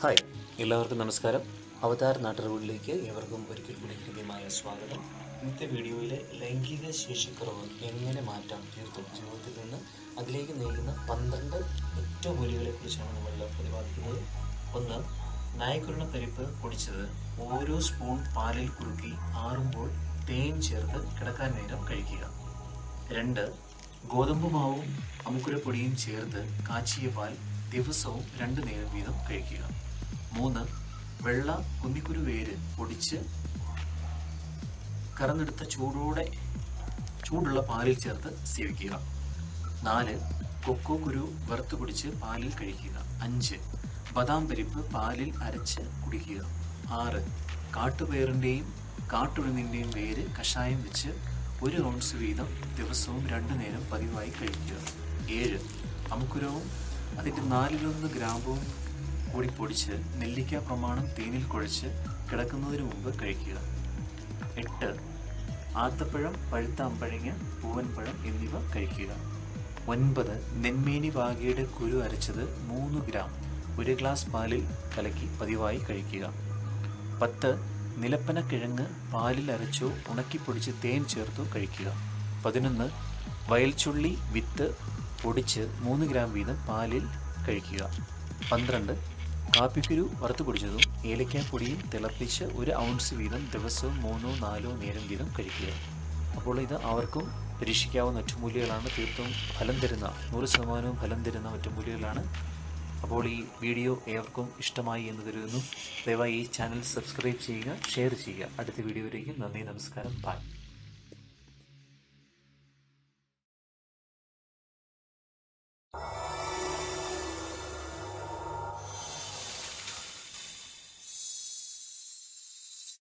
hi എല്ലാവർക്കും നമസ്കാരം അവതാർ നാട്ടുകളിലേക്ക് ഏവർക്കും ഒരിക്കൽ കൂടി ഹൃദ്യമായ സ്വാഗതം ഇന്നത്തെ വീഡിയോയിലെ ലൈംഗിക ശേഷിക്കുറവ് എങ്ങനെ മാറ്റാം തീർത്തും ജീവിതത്തിൽ നിന്ന് അതിലേക്ക് നയിക്കുന്ന പന്ത്രണ്ട് ഒറ്റമൂലികളെ കുറിച്ചാണ് നമ്മൾ പ്രതിപാദിക്കുന്നത് ഒന്ന് നായക്കുരുണ പരിപ്പ് പൊടിച്ചത് ഓരോ സ്പൂൺ പാലിൽ കുറുക്കി ആറുമ്പോൾ തേൻ ചേർത്ത് കിടക്കാൻ നേരം കഴിക്കുക രണ്ട് ഗോതമ്പ് മാവും അമുക്കുരപ്പൊടിയും ചേർത്ത് കാച്ചിയ പാൽ ദിവസവും രണ്ട് നേരം വീതം കഴിക്കുക മൂന്ന് വെള്ള കുന്നിക്കുരു വേര് പൊടിച്ച് കറന്നെടുത്ത ചൂടോടെ ചൂടുള്ള പാലിൽ ചേർത്ത് സേവിക്കുക നാല് കൊക്കോ കുരു വറുത്ത് പൊടിച്ച് പാലിൽ കഴിക്കുക അഞ്ച് ബദാം പരിപ്പ് പാലിൽ അരച്ച് കുടിക്കുക ആറ് കാട്ടുപയറിൻ്റെയും കാട്ടുഴുന്നിൻ്റെയും വേര് കഷായം വെച്ച് ഒരു ഔൺസ് വീതം ദിവസവും രണ്ടു നേരം പതിവായി കഴിക്കുക ഏഴ് അമുക്കുരവും അതിൻ്റെ നാലിലൊന്ന് ഗ്രാമ്പവും കൂടി പൊടിച്ച് നെല്ലിക്ക പ്രമാണം തേനിൽ കുഴച്ച് കിടക്കുന്നതിന് മുമ്പ് കഴിക്കുക എട്ട് ആത്തപ്പഴം പഴുത്ത അമ്പഴങ്ങ പൂവൻപഴം എന്നിവ കഴിക്കുക ഒൻപത് നെന്മേനി വാകയുടെ കുരു അരച്ചത് മൂന്ന് ഗ്രാം ഒരു ഗ്ലാസ് പാലിൽ കലക്കി പതിവായി കഴിക്കുക പത്ത് നിലപ്പന കിഴങ്ങ് പാലിൽ അരച്ചോ ഉണക്കിപ്പൊടിച്ച് തേൻ ചേർത്തോ കഴിക്കുക പതിനൊന്ന് വയൽച്ചുള്ളി വിത്ത് പൊടിച്ച് മൂന്ന് ഗ്രാം വീതം പാലിൽ കഴിക്കുക പന്ത്രണ്ട് കാപ്പിക്കുരു വറുത്ത് പൊടിച്ചതും ഏലക്കാപ്പൊടിയും തിളപ്പിച്ച് ഒരു ഔൺസ് വീതം ദിവസവും മൂന്നോ നാലോ നേരം വീതം കഴിക്കുക അപ്പോൾ ഇത് അവർക്കും പരീക്ഷിക്കാവുന്ന ഒറ്റമൂലികളാണ് തീർത്തും ഫലം തരുന്ന നൂറ് ശതമാനവും ഫലം തരുന്ന ഒറ്റമൂലികളാണ് അപ്പോൾ ഈ വീഡിയോ ഏവർക്കും ഇഷ്ടമായി എന്ന് കരുതുന്നു ദയവായി ഈ ചാനൽ സബ്സ്ക്രൈബ് ചെയ്യുക ഷെയർ ചെയ്യുക അടുത്ത വീഡിയോയിലേക്ക് നന്ദി നമസ്കാരം ബൈ